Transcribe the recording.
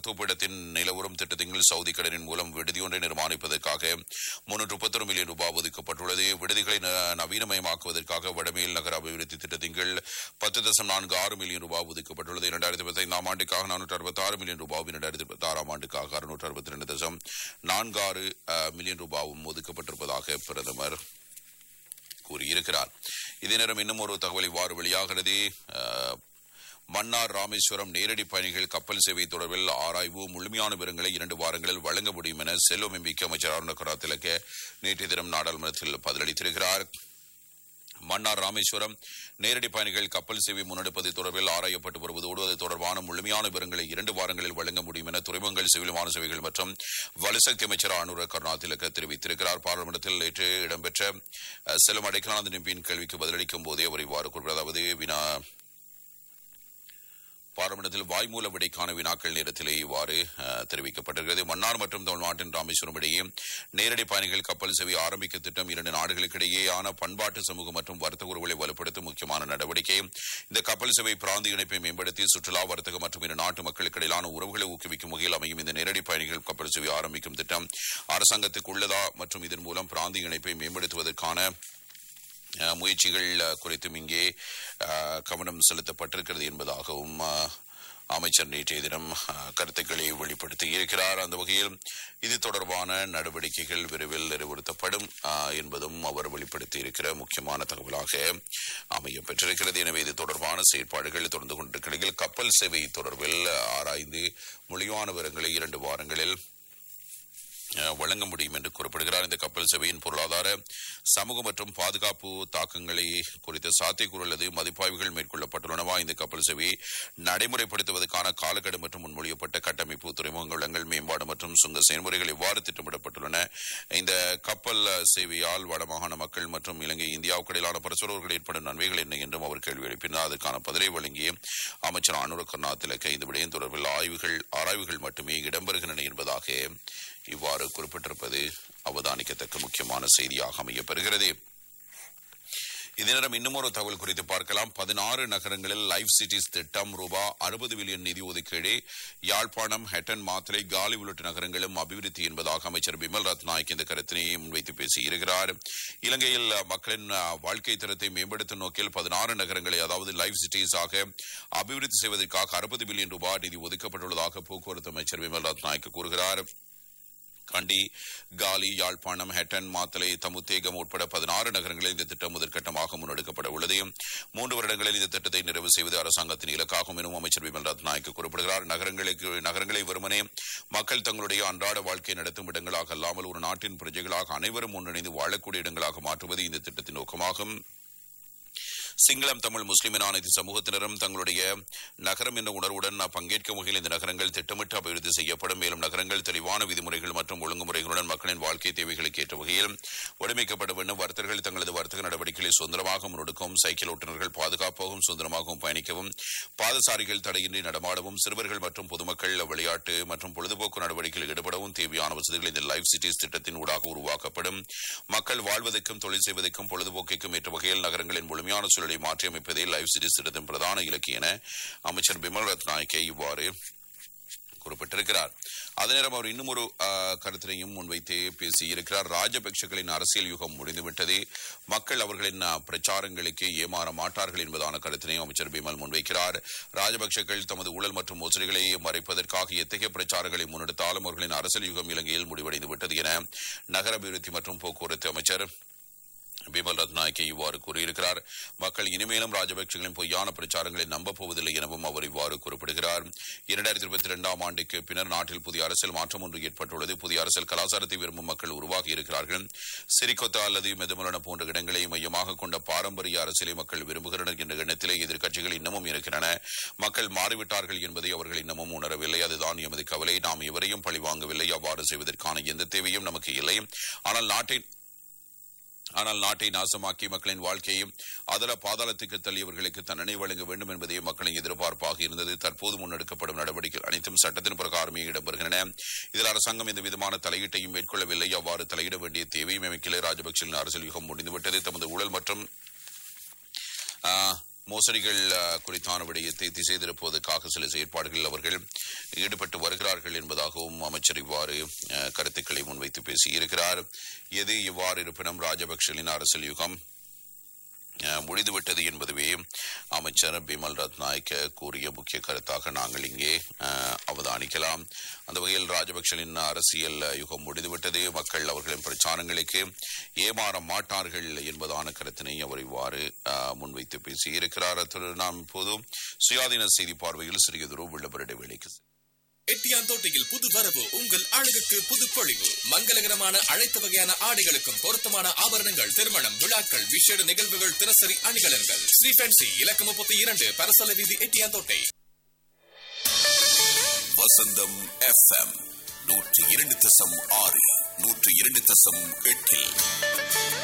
மருத்துவ பீடத்தின் நிலவரம் திட்டத்தின் சவுதி கடனின் மூலம் விடுதி ஒன்றை நிர்மாணிப்பதற்காக முன்னூற்று முப்பத்தொரு மில்லியன் ரூபாய் ஒதுக்கப்பட்டுள்ளது விடுதிகளை ந- நவீனமயமாக்குவதற்காக வடமேல் நகர அபிவிருத்தி திட்டத்தின் கீழ் பத்து தசம் நான்கு ஆறு மில்லியன் ரூபாய் ஒதுக்கப்பட்டுள்ளது இரண்டாயிரத்தி பதினைந்தாம் ஆண்டுக்காக நானூற்று அறுபத்தி ஆறு மில்லியன் ரூபாயும் இரண்டாயிரத்தி இருபத்தி ஆறாம் ஆண்டுக்காக அறுநூற்று அறுபத்தி ரெண்டு தசம் நான்கு ஆறு அஹ், மில்லியன் ரூபாயும் ஒதுக்கப்பட்டிருப்பதாக பிரதமர் கூறியிருக்கிறார் இதே நேரம் இன்னும் ஒரு தகவல் இவ்வாறு வெளியாகிறது அஹ், மன்னார் ராமேஸ்வரம் நேரடி பயணிகள் கப்பல் சேவை தொடர்பில் ஆராய்வு முழுமையான விவரங்களை இரண்டு வாரங்களில் வழங்க முடியும் என செல்வம் எம்பிக்கு அமைச்சர் அருணகரா திலக்க நேற்றைய தினம் நாடாளுமன்றத்தில் பதிலளித்திருக்கிறார் மன்னார் ராமேஸ்வரம் நேரடி பயணிகள் கப்பல் சேவை முன்னெடுப்பது தொடர்பில் ஆராயப்பட்டு வருவதோடு அது தொடர்பான முழுமையான விவரங்களை இரண்டு வாரங்களில் வழங்க முடியும் என துறைமுகங்கள் சிவில் விமான சேவைகள் மற்றும் வலுசக்தி அமைச்சர் அனுர கருணா திலக்க தெரிவித்திருக்கிறார் பாராளுமன்றத்தில் நேற்று இடம்பெற்ற அஹ், செல்வம் அடைக்கலானந்த எம்பியின் கேள்விக்கு பதிலளிக்கும் போதே அவர் இவ்வாறு கூறுகிறார் அதாவது வினா பாராளுமன்றத்தில் வாய்மூல விடைக்கான வினாக்கள் நேரத்திலே இவ்வாறு அஹ், தெரிவிக்கப்பட்டிருக்கிறது மன்னார் மற்றும் தமிழ்நாட்டின் ராமேஸ்வரம் இடையே நேரடி பயணிகள் கப்பல் சேவை ஆரம்பிக்க திட்டம் இரண்டு நாடுகளுக்கிடையேயான பண்பாட்டு சமூக மற்றும் வர்த்தக உறவுகளை வலுப்படுத்தும் முக்கியமான நடவடிக்கை இந்த கப்பல் சேவை பிராந்திய இணைப்பை மேம்படுத்தி சுற்றுலா வர்த்தகம் மற்றும் இரு நாட்டு மக்களுக்கு இடையிலான உறவுகளை ஊக்குவிக்கும் வகையில் அமையும் இந்த நேரடி பயணிகள் கப்பல் சேவை ஆரம்பிக்கும் திட்டம் அரசாங்கத்துக்கு உள்ளதா மற்றும் இதன் மூலம் பிராந்திய இணைப்பை மேம்படுத்துவதற்கான அஹ், முயற்சிகள் அஹ், குறித்தும் இங்கே அஹ், கவனம் செலுத்தப்பட்டிருக்கிறது என்பதாகவும் அஹ், அமைச்சர் நேற்றைய தினம் அஹ், கருத்துக்களை வெளிப்படுத்தி இருக்கிறார் அந்த வகையில் இது தொடர்பான நடவடிக்கைகள் விரைவில் நிறைவுறுத்தப்படும் அஹ், என்பதும் அவர் வெளிப்படுத்தி இருக்கிற முக்கியமான தகவலாக அமைய பெற்றிருக்கிறது எனவே இது தொடர்பான செயற்பாடுகள் தொடர்ந்து கொண்டிருக்கிற கப்பல் சேவை தொடர்பில் ஆராய்ந்து முழுமையான விவரங்களை இரண்டு வாரங்களில் அஹ், வழங்க முடியும் என்று கூறப்படுகிறார் இந்த கப்பல் சேவையின் பொருளாதார சமூக மற்றும் பாதுகாப்பு தாக்கங்களை குறித்த சாத்தியக்கூறு அல்லது மதிப்பாய்வுகள் மேற்கொள்ளப்பட்டுள்ளனவா இந்த கப்பல் சேவையை நடைமுறைப்படுத்துவதற்கான காலக்கெடு மற்றும் முன்மொழியப்பட்ட கட்டமைப்பு துறைமுகங்கள் வளங்கள் மேம்பாடு மற்றும் சுங்க செயல்முறைகள் எவ்வாறு திட்டமிடப்பட்டுள்ளன இந்த கப்பல் அஹ், சேவையால் வடமாகாண மக்கள் மற்றும் இலங்கை இந்தியாவுக்கு இடையிலான பரஸ்பரர்கள் ஏற்படும் நன்மைகள் என்ன என்றும் அவர் கேள்வி எழுப்பினார் அதற்கான பதிலை வழங்கிய அமைச்சர் அனுர கருணா திலக்க இந்த விடயம் தொடர்பில் ஆய்வுகள் ஆராய்வுகள் மட்டுமே இடம்பெறுகின்றன என்பதாக இவ்வாறு குறிப்பிட்டிருப்பது அவதானிக்கத்தக்க முக்கியமான செய்தியாக அமையப்பெறுகிறது இதே நேரம் இன்னும் ஒரு தகவல் குறித்து பார்க்கலாம் பதினாறு நகரங்களில் லைஃப் சிட்டிஸ் திட்டம் ரூபாய் அறுபது மில்லியன் நிதி ஒதுக்கீடு யாழ்ப்பாணம் ஹெட்டன் மாத்திரை காலி உள்ளிட்ட நகரங்களும் அபிவிருத்தி என்பதாக அமைச்சர் பிமல் ரத்நாயக் இந்த கருத்தினை முன்வைத்து பேசியிருக்கிறார் இலங்கையில் மக்களின் அஹ், வாழ்க்கை தரத்தை மேம்படுத்தும் நோக்கில் பதினாறு நகரங்களை அதாவது லைஃப் சிட்டிஸாக அபிவிருத்தி செய்வதற்காக அறுபது மில்லியன் ரூபாய் நிதி ஒதுக்கப்பட்டுள்ளதாக போக்குவரத்து அமைச்சர் விமல் ரத்நாயக் கூறுகிறார் கண்டி காலி யாழ்ப்பாணம் ஹெட்டன் மாத்தலை தமுத்தேகம் உட்பட பதினாறு நகரங்களில் இந்த திட்டம் முதற்கட்டமாக முன்னெடுக்கப்பட உள்ளது மூன்று வருடங்களில் இந்த திட்டத்தை நிறைவு செய்வது அரசாங்கத்தின் இலக்காகும் எனவும் அமைச்சர் விமல் ரத்நாயக் குறிப்பிடுகிறார் நகரங்களுக்கு நகரங்களை வெறுமனே மக்கள் தங்களுடைய அன்றாட வாழ்க்கை நடத்தும் இடங்களாக அல்லாமல் ஒரு நாட்டின் பிரஜைகளாக அனைவரும் ஒன்றிணைந்து வாழக்கூடிய இடங்களாக மாற்றுவது இந்த திட்டத்தின் நோக்கமாகும் சிங்களம் தமிழ் முஸ்லிம் என அனைத்து சமூகத்தினரும் தங்களுடைய நகரம் என்ற உணர்வுடன் பங்கேற்கும் வகையில் இந்த நகரங்கள் திட்டமிட்டு அபிவிருத்தி செய்யப்படும் மேலும் நகரங்கள் தெளிவான விதிமுறைகள் மற்றும் ஒழுங்குமுறைகளுடன் மக்களின் வாழ்க்கை தேவைகளுக்கு ஏற்ற வகையில் வடிவமைக்கப்பட வேண்டும் வர்த்தகர்கள் தங்களது வர்த்தக நடவடிக்கைகளை சுதந்திரமாக முன்னெடுக்கவும் சைக்கிள் ஓட்டுநர்கள் பாதுகாப்பாகவும் சுதந்திரமாகவும் பயணிக்கவும் பாதசாரிகள் தடையின்றி நடமாடவும் சிறுவர்கள் மற்றும் பொதுமக்கள் விளையாட்டு மற்றும் பொழுதுபோக்கு நடவடிக்கைகளில் ஈடுபடவும் தேவையான வசதிகள் இந்த லைஃப் சிட்டிஸ் திட்டத்தின் ஊடாக உருவாக்கப்படும் மக்கள் வாழ்வதற்கும் தொழில் செய்வதற்கும் பொழுதுபோக்கிற்கும் ஏற்ற வகையில் நகரங்களின் முழுமையான சூழலை மாற்றியமைப்பதே லைஃப் சிட்டிஸ் திட்டத்தின் பிரதான இலக்கு என அமைச்சர் பிமல் ரத்நாயக்கே இவ்வாறு குறிப்பிட்டிருக்கிறார் அதே நேரம் அவர் இன்னும் ஒரு ஆஹ், கருத்தினையும் முன்வைத்து பேசியிருக்கிறார் ராஜபக்சகளின் அரசியல் யுகம் முடிந்துவிட்டது மக்கள் அவர்களின் ஆஹ், பிரச்சாரங்களுக்கு ஏமாற மாட்டார்கள் என்பதான கருத்தினையும் அமைச்சர் பிமல் முன்வைக்கிறார் ராஜபக்சர்கள் தமது ஊழல் மற்றும் மோசடிகளை மறைப்பதற்காக எத்தகைய பிரச்சாரங்களை முன்னெடுத்தாலும் அவர்களின் அரசியல் யுகம் இலங்கையில் முடிவடைந்து விட்டது என நகர அபிவிருத்தி மற்றும் போக்குவரத்து அமைச்சர் பிமல் ரத்நாயக்கே இவ்வாறு கூறியிருக்கிறார் மக்கள் இனிமேலும் ராஜபக்சகளின் பொய்யான பிரச்சாரங்களை நம்பப் போவதில்லை எனவும் அவர் இவ்வாறு குறிப்பிடுகிறார் இரண்டாயிரத்தி இருபத்தி இரண்டாம் ஆண்டுக்கு பின்னர் நாட்டில் புதிய அரசியல் மாற்றம் ஒன்று ஏற்பட்டுள்ளது புதிய அரசியல் கலாச்சாரத்தை விரும்பும் மக்கள் உருவாகி இருக்கிறார்கள் சிறிகொத்தா அல்லது மெதுமலன போன்ற இடங்களை மையமாக கொண்ட பாரம்பரிய அரசியலை மக்கள் விரும்புகின்றனர் என்ற எண்ணத்திலே எதிர்க்கட்சிகள் இன்னமும் இருக்கின்றன மக்கள் மாறிவிட்டார்கள் என்பதை அவர்கள் இன்னமும் உணரவில்லை அதுதான் எமது கவலை நாம் எவரையும் பழிவாங்கவில்லை அவ்வாறு செய்வதற்கான எந்த தேவையும் நமக்கு இல்லை ஆனால் நாட்டின் ஆனால் நாட்டை நாசமாக்கி மக்களின் வாழ்க்கையையும் அதர பாதாளத்துக்கு தள்ளியவர்களுக்கு தண்டனை வழங்க வேண்டும் என்பதே மக்களின் எதிர்பார்ப்பாக இருந்தது தற்போது முன்னெடுக்கப்படும் நடவடிக்கைகள் அனைத்தும் சட்டத்தின் பிரகாரமே இடம்பெறுகின்றன இதில் அரசாங்கம் எந்த விதமான தலையீட்டையும் மேற்கொள்ளவில்லை அவ்வாறு தலையிட வேண்டிய தேவையும் அமைக்கலை ராஜபக்சேவின் அரசியல் யுகம் முடிந்துவிட்டது தமது ஊழல் மற்றும் ஆ, மோசடிகள் அஹ், குறித்தான விடயத்தை திசை திருப்புவதற்காக சில செயற்பாடுகளில் அவர்கள் ஈடுபட்டு வருகிறார்கள் என்பதாகவும் அமைச்சர் இவ்வாறு அஹ், கருத்துக்களை முன்வைத்து பேசியிருக்கிறார் எது இவ்வாறு இருப்பினும் ராஜபக்சலின் அரசியல் யுகம் அஹ், முடிந்துவிட்டது என்பதுவே அமைச்சர் பிமல் ரத்நாயக்க கூறிய முக்கிய கருத்தாக நாங்கள் இங்கே அஹ், அவதானிக்கலாம் அந்த வகையில் ராஜபக்சலின் அரசியல் யுகம் முடிந்துவிட்டது மக்கள் அவர்களின் பிரச்சாரங்களுக்கு ஏமாற மாட்டார்கள் என்பதான கருத்தினை அவர் இவ்வாறு அஹ், முன்வைத்து பேசியிருக்கிறார் அத்துடன் நாம் இப்போது சுயாதீன செய்தி பார்வையில் சிறியதொரு விளம்பர இடைவேளைக்கு செல்வோம். எட்டியாந்தோட்டையில் புது வரவு உங்கள் அழகுக்கு புது பொழிவு மங்களகரமான அனைத்து வகையான ஆடைகளுக்கும் பொருத்தமான ஆபரணங்கள் திருமணம் விழாக்கள் விசேட நிகழ்வுகள் தினசரி அணிகலன்கள் ஸ்ரீ ஃபேன்சி இலக்கம் முப்பத்தி இரண்டு பரசல வீதி எட்டியாந்தோட்டை வசந்தம் எஃப்எம் நூற்றி இரண்டு தசம் ஆறு நூற்றி இரண்டு தசம் எட்டில்